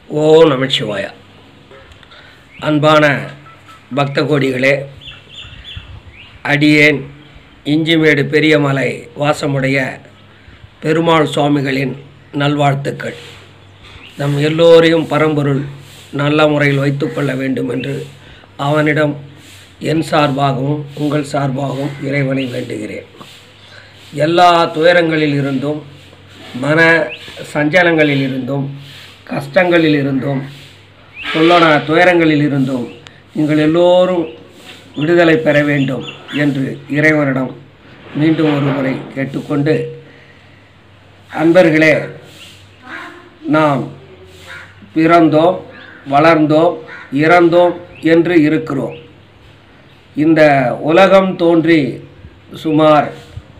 ஓ நமச்சிவாயா அன்பான பக்த கோடிகளே அடியேன் இஞ்சிமேடு பெரியமலை வாசமுடைய பெருமாள் சுவாமிகளின் நல்வாழ்த்துக்கள் நம் எல்லோரையும் பரம்பொருள் நல்ல முறையில் வைத்துக்கொள்ள வேண்டும் என்று அவனிடம் என் சார்பாகவும் உங்கள் சார்பாகவும் இறைவனை வேண்டுகிறேன் எல்லா துயரங்களில் இருந்தும் மன சஞ்சலங்களில் இருந்தும் கஷ்டங்களில் இருந்தும் சொல்லன துயரங்களில் இருந்தும் நீங்கள் எல்லோரும் விடுதலை பெற வேண்டும் என்று இறைவனிடம் மீண்டும் ஒரு முறை கேட்டுக்கொண்டு அன்பர்களே நாம் பிறந்தோம் வளர்ந்தோம் இறந்தோம் என்று இருக்கிறோம் இந்த உலகம் தோன்றி சுமார்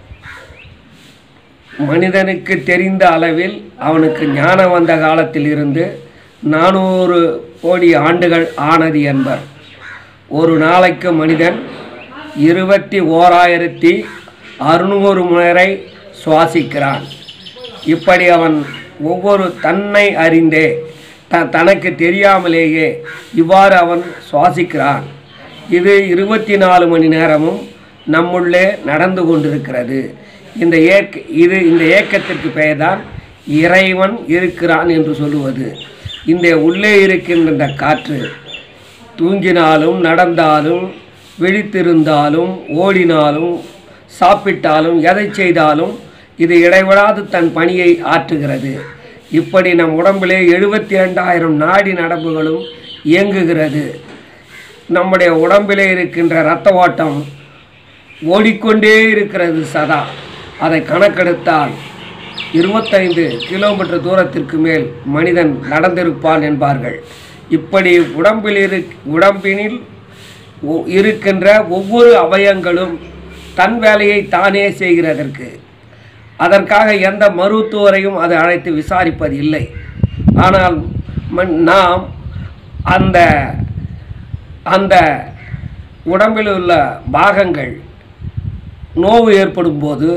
மனிதனுக்கு தெரிந்த அளவில் அவனுக்கு ஞானம் வந்த காலத்தில் இருந்து நானூறு கோடி ஆண்டுகள் ஆனது என்பர் ஒரு நாளைக்கு மனிதன் இருபத்தி ஓராயிரத்தி அறுநூறு முறை சுவாசிக்கிறான் இப்படி அவன் ஒவ்வொரு தன்னை அறிந்தே த தனக்கு தெரியாமலேயே இவ்வாறு அவன் சுவாசிக்கிறான் இது இருபத்தி நாலு மணி நேரமும் நம்முள்ளே நடந்து கொண்டிருக்கிறது இந்த ஏக்க இது இந்த ஏக்கத்திற்கு பெயர்தான் இறைவன் இருக்கிறான் என்று சொல்லுவது இந்த உள்ளே இருக்கின்ற இந்த காற்று தூங்கினாலும் நடந்தாலும் விழித்திருந்தாலும் ஓடினாலும் சாப்பிட்டாலும் எதை செய்தாலும் இது இடைவிடாது தன் பணியை ஆற்றுகிறது இப்படி நம் உடம்பிலே எழுபத்தி ரெண்டாயிரம் நாடி நடப்புகளும் இயங்குகிறது நம்முடைய உடம்பிலே இருக்கின்ற இரத்த ஓட்டம் ஓடிக்கொண்டே இருக்கிறது சதா அதை கணக்கெடுத்தால் இருபத்தைந்து கிலோமீட்டர் தூரத்திற்கு மேல் மனிதன் நடந்திருப்பான் என்பார்கள் இப்படி உடம்பில் இரு உடம்பினில் ஒ- இருக்கின்ற ஒவ்வொரு அவயங்களும் தன் வேலையை தானே செய்கிறதற்கு அதற்காக எந்த மருத்துவரையும் அது அழைத்து விசாரிப்பது இல்லை ஆனால் மன்- நாம் அந்த அந்த உடம்பில் உள்ள பாகங்கள் நோவு ஏற்படும் போது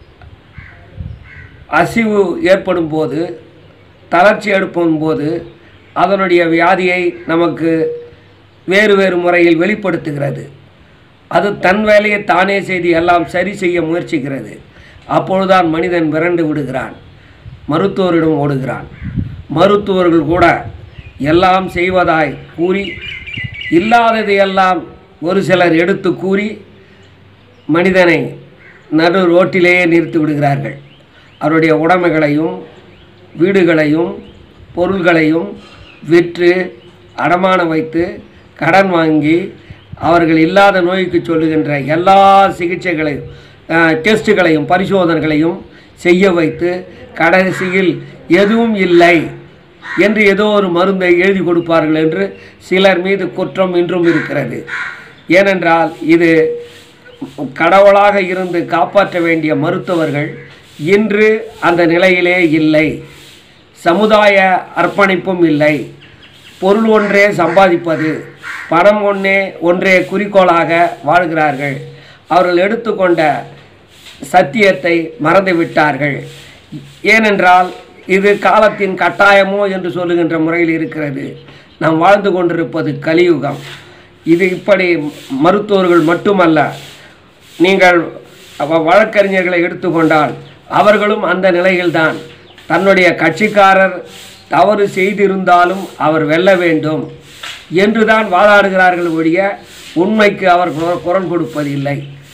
அசிவு ஏற்படும் போது தளர்ச்சி எடுக்கும் போது அதனுடைய வியாதியை நமக்கு வேறு வேறு முறையில் வெளிப்படுத்துகிறது அது தன் வேலையை தானே செய்து எல்லாம் சரி செய்ய முயற்சிக்கிறது அப்பொழுதுதான் மனிதன் விரண்டு விடுகிறான் மருத்துவரிடம் ஓடுகிறான் மருத்துவர்கள் கூட எல்லாம் செய்வதாய் கூறி இல்லாததை எல்லாம் ஒரு சிலர் எடுத்து கூறி மனிதனை நடு ரோட்டிலேயே நிறுத்தி விடுகிறார்கள் அவருடைய உடைமைகளையும் வீடுகளையும் பொருள்களையும் விற்று அடமானம் வைத்து கடன் வாங்கி அவர்கள் இல்லாத நோய்க்கு சொல்லுகின்ற எல்லா சிகிச்சைகளையும் அஹ், டெஸ்ட்டுகளையும் பரிசோதனைகளையும் செய்ய வைத்து கடைசியில் எதுவும் இல்லை என்று ஏதோ ஒரு மருந்தை எழுதி கொடுப்பார்கள் என்று சிலர் மீது குற்றம் இன்றும் இருக்கிறது ஏனென்றால் இது கடவுளாக இருந்து காப்பாற்ற வேண்டிய மருத்துவர்கள் இன்று அந்த நிலையிலே இல்லை சமுதாய அர்ப்பணிப்பும் இல்லை பொருள் ஒன்றே சம்பாதிப்பது பணம் ஒன்றே ஒன்றே குறிக்கோளாக வாழ்கிறார்கள் அவர்கள் எடுத்துக்கொண்ட சத்தியத்தை மறந்து விட்டார்கள் ஏனென்றால் இது காலத்தின் கட்டாயமோ என்று சொல்லுகின்ற முறையில் இருக்கிறது நாம் வாழ்ந்து கொண்டிருப்பது கலியுகம் இது இப்படி மருத்துவர்கள் மட்டுமல்ல நீங்கள் அவ- வழக்கறிஞர்களை எடுத்துக்கொண்டால் அவர்களும் அந்த நிலையில்தான் தன்னுடைய கட்சிக்காரர் தவறு செய்திருந்தாலும் அவர் வெல்ல வேண்டும் என்றுதான் வாதாடுகிறார்கள் ஒழிய உண்மைக்கு அவர் குர- குரல் கொடுப்பதில்லை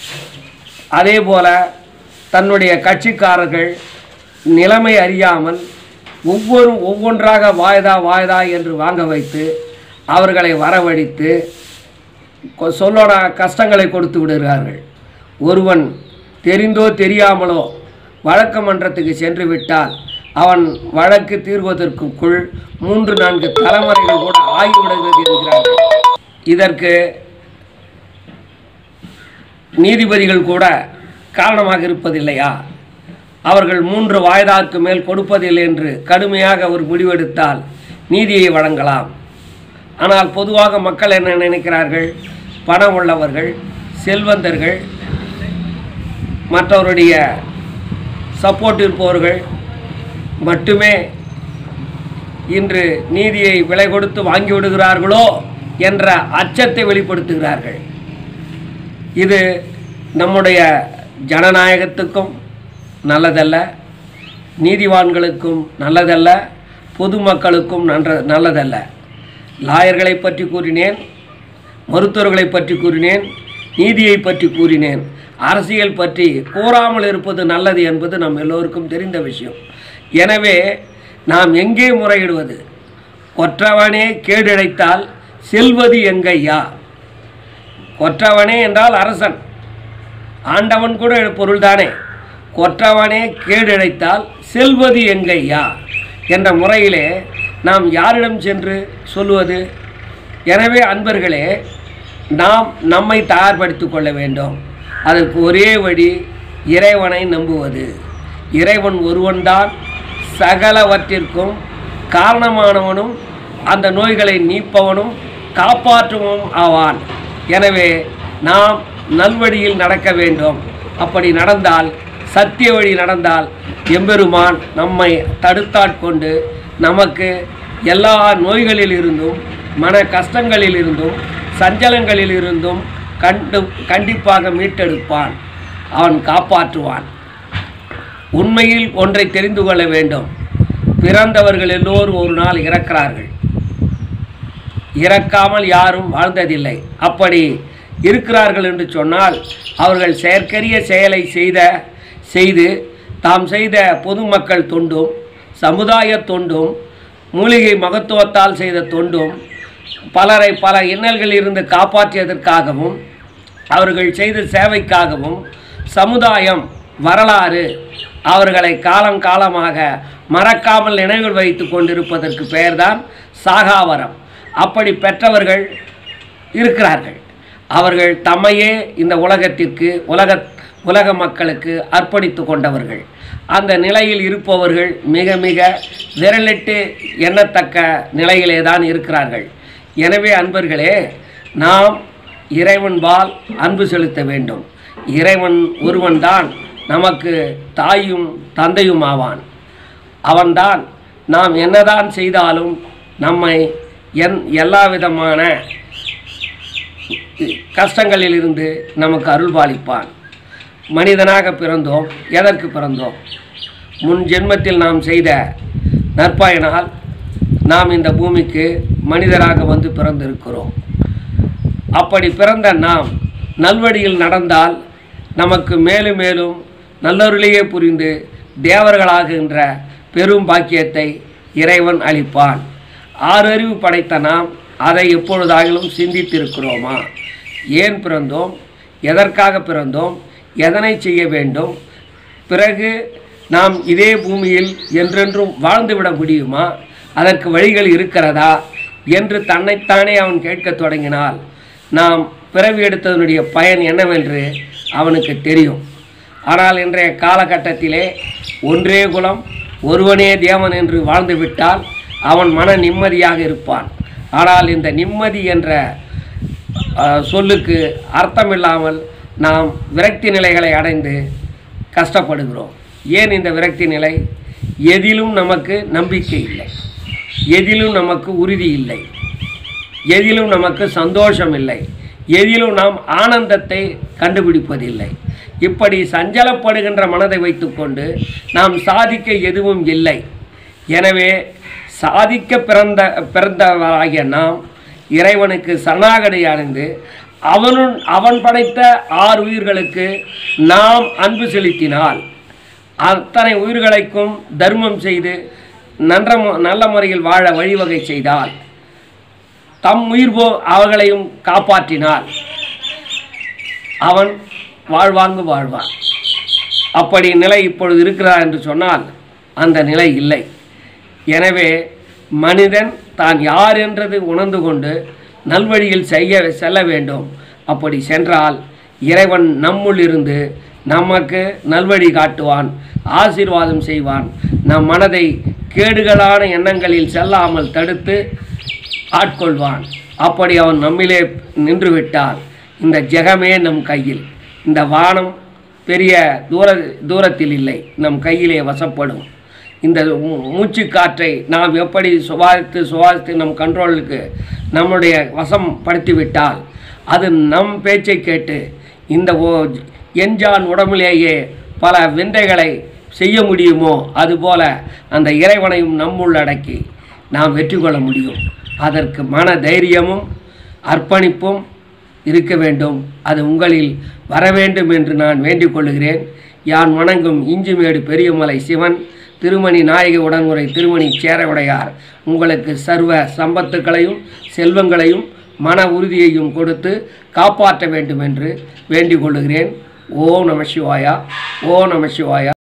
அதே போல தன்னுடைய கட்சிக்காரர்கள் நிலைமை அறியாமல் ஒவ்வொரு ஒவ்வொன்றாக வாய்தா வாய்தா என்று வாங்க வைத்து அவர்களை வரவழைத்து கொ- சொல்லோட கஷ்டங்களை கொடுத்து விடுகிறார்கள் ஒருவன் தெரிந்தோ தெரியாமலோ வழக்கு மன்றத்துக்கு சென்று விட்டால் அவன் வழக்கு தீர்வதற்குள் மூன்று நான்கு தலைமுறைகள் கூட ஆகிவிடுகிறது என்கிறார்கள் இதற்கு நீதிபதிகள் கூட காரணமாக இருப்பதில்லையா அவர்கள் மூன்று வாய்தாக்கு மேல் கொடுப்பதில்லை என்று கடுமையாக ஒரு முடிவெடுத்தால் நீதியை வழங்கலாம் ஆனால் பொதுவாக மக்கள் என்ன நினைக்கிறார்கள் பணம் உள்ளவர்கள் செல்வந்தர்கள் மற்றவருடைய சப்போர்ட் இருப்பவர்கள் மட்டுமே இன்று நீதியை விலை கொடுத்து வாங்கி விடுகிறார்களோ என்ற அச்சத்தை வெளிப்படுத்துகிறார்கள் இது நம்முடைய ஜனநாயகத்துக்கும் நல்லதல்ல நீதிவான்களுக்கும் நல்லதல்ல பொதுமக்களுக்கும் நன்ற நல்லதல்ல லாயர்களை பற்றி கூறினேன் மருத்துவர்களை பற்றி கூறினேன் நீதியை பற்றி கூறினேன் அரசியல் பற்றி கூறாமல் இருப்பது நல்லது என்பது நம் எல்லோருக்கும் தெரிந்த விஷயம் எனவே நாம் எங்கே முறையிடுவது கொற்றவனே கேடிழைத்தால் செல்வது எங்கையா கொற்றவனே என்றால் அரசன் ஆண்டவன் கூட பொருள்தானே கொற்றவனே கேடிழைத்தால் செல்வது எங்கையா என்ற முறையிலே நாம் யாரிடம் சென்று சொல்லுவது எனவே அன்பர்களே நாம் நம்மை தயார்படுத்திக் கொள்ள வேண்டும் அதற்கு ஒரே வழி இறைவனை நம்புவது இறைவன் ஒருவன்தான் சகலவற்றிற்கும் காரணமானவனும் அந்த நோய்களை நீப்பவனும் காப்பாற்றுவனும் ஆவான் எனவே நாம் நல்வழியில் நடக்க வேண்டும் அப்படி நடந்தால் சத்திய வழி நடந்தால் எம்பெருமான் நம்மை தடுத்தாட்கொண்டு நமக்கு எல்லா நோய்களில் இருந்தும் மன கஷ்டங்களில் இருந்தும் சஞ்சலங்களில் இருந்தும் கண்டு கண்டிப்பாக மீட்டெடுப்பான் அவன் காப்பாற்றுவான் உண்மையில் ஒன்றை தெரிந்து கொள்ள வேண்டும் பிறந்தவர்கள் எல்லோரும் ஒரு நாள் இறக்கிறார்கள் இறக்காமல் யாரும் வாழ்ந்ததில்லை அப்படி இருக்கிறார்கள் என்று சொன்னால் அவர்கள் செயற்கரிய செயலை செய்த செய்து தாம் செய்த பொதுமக்கள் தொண்டும் சமுதாய தொண்டும் மூலிகை மகத்துவத்தால் செய்த தொண்டும் பலரை பல இன்னல்களில் இருந்து காப்பாற்றியதற்காகவும் அவர்கள் செய்த சேவைக்காகவும் சமுதாயம் வரலாறு அவர்களை காலம் காலமாக மறக்காமல் நினைவில் வைத்து கொண்டிருப்பதற்கு பெயர்தான் சாகாவரம் அப்படி பெற்றவர்கள் இருக்கிறார்கள் அவர்கள் தம்மையே இந்த உலகத்திற்கு உலக உலக மக்களுக்கு அர்ப்பணித்து கொண்டவர்கள் அந்த நிலையில் இருப்பவர்கள் மிக மிக விரலிட்டு எண்ணத்தக்க நிலையிலே தான் இருக்கிறார்கள் எனவே அன்பர்களே நாம் இறைவன்பால் அன்பு செலுத்த வேண்டும் இறைவன் ஒருவன்தான் நமக்கு தாயும் தந்தையும் ஆவான் அவன்தான் நாம் என்னதான் செய்தாலும் நம்மை என் எல்லா விதமான கஷ்டங்களில் இருந்து நமக்கு அருள்பாலிப்பான் மனிதனாக பிறந்தோம் எதற்கு பிறந்தோம் முன் ஜென்மத்தில் நாம் செய்த நற்பயனால் நாம் இந்த பூமிக்கு மனிதராக வந்து பிறந்திருக்கிறோம் அப்படி பிறந்த நாம் நல்வழியில் நடந்தால் நமக்கு மேலும் மேலும் நல்லொருளையே புரிந்து தேவர்களாகின்ற பெரும் பாக்கியத்தை இறைவன் அளிப்பான் ஆறறிவு படைத்த நாம் அதை எப்பொழுதாகிலும் சிந்தித்திருக்கிறோமா ஏன் பிறந்தோம் எதற்காக பிறந்தோம் எதனை செய்ய வேண்டும் பிறகு நாம் இதே பூமியில் என்றென்றும் வாழ்ந்துவிட முடியுமா அதற்கு வழிகள் இருக்கிறதா என்று தன்னைத்தானே அவன் கேட்கத் தொடங்கினால் நாம் பிறவி எடுத்ததனுடைய பயன் என்னவென்று அவனுக்கு தெரியும் ஆனால் இன்றைய காலகட்டத்திலே ஒன்றே குலம் ஒருவனே தேவன் என்று வாழ்ந்துவிட்டால் அவன் மன நிம்மதியாக இருப்பான் ஆனால் இந்த நிம்மதி என்ற அஹ், சொல்லுக்கு அர்த்தமில்லாமல் நாம் விரக்தி நிலைகளை அடைந்து கஷ்டப்படுகிறோம் ஏன் இந்த விரக்தி நிலை எதிலும் நமக்கு நம்பிக்கை இல்லை எதிலும் நமக்கு உறுதி இல்லை எதிலும் நமக்கு சந்தோஷம் இல்லை எதிலும் நாம் ஆனந்தத்தை கண்டுபிடிப்பதில்லை இப்படி சஞ்சலப்படுகின்ற மனதை வைத்துக்கொண்டு நாம் சாதிக்க எதுவும் இல்லை எனவே சாதிக்க பிறந்த பிறந்தவராகிய நாம் இறைவனுக்கு சரணாகதி அடைந்து அவனுன் அவன் படைத்த ஆறு உயிர்களுக்கு நாம் அன்பு செலுத்தினால் அத்தனை உயிர்களுக்கும் தர்மம் செய்து நன்ற மு- நல்ல முறையில் வாழ வழிவகை செய்தால் தம் உயிர் போ அவர்களையும் காப்பாற்றினால் அவன் வாழ்வாங்கு வாழ்வான் அப்படி நிலை இப்பொழுது இருக்கிறார் என்று சொன்னால் அந்த நிலை இல்லை எனவே மனிதன் தான் யார் என்றது உணர்ந்து கொண்டு நல்வழியில் செய்ய செல்ல வேண்டும் அப்படி சென்றால் இறைவன் நம்முள் இருந்து நமக்கு நல்வழி காட்டுவான் ஆசீர்வாதம் செய்வான் நம் மனதை கேடுகளான எண்ணங்களில் செல்லாமல் தடுத்து ஆட்கொள்வான் அப்படி அவன் நம்மிலே நின்று விட்டால் இந்த ஜெகமே நம் கையில் இந்த வானம் பெரிய தூர தூரத்தில் இல்லை நம் கையிலே வசப்படும் இந்த மூ- மூச்சுக் காற்றை நாம் எப்படி சுவாசித்து சுவாசித்து நம் கண்ட்ரோலுக்கு நம்முடைய வசம் படுத்திவிட்டால் அது நம் பேச்சை கேட்டு இந்த ஓ- எஞ்சான் உடம்பிலேயே பல விந்தைகளை செய்ய முடியுமோ அதுபோல அந்த இறைவனையும் நம்முள் அடக்கி நாம் வெற்றி கொள்ள முடியும் அதற்கு மன தைரியமும் அர்ப்பணிப்பும் இருக்க வேண்டும் அது உங்களில் வர வேண்டும் என்று நான் வேண்டிக் கொள்கிறேன் யான் வணங்கும் இஞ்சிமேடு பெரியமலை சிவன் திருமணி நாயகி உடன்முறை திருமணி சேரவுடையார் உங்களுக்கு சர்வ சம்பத்துக்களையும் செல்வங்களையும் மன உறுதியையும் கொடுத்து காப்பாற்ற வேண்டும் என்று வேண்டிக் கொள்கிறேன் ஓ நம சிவாயா ஓ நம சிவாயா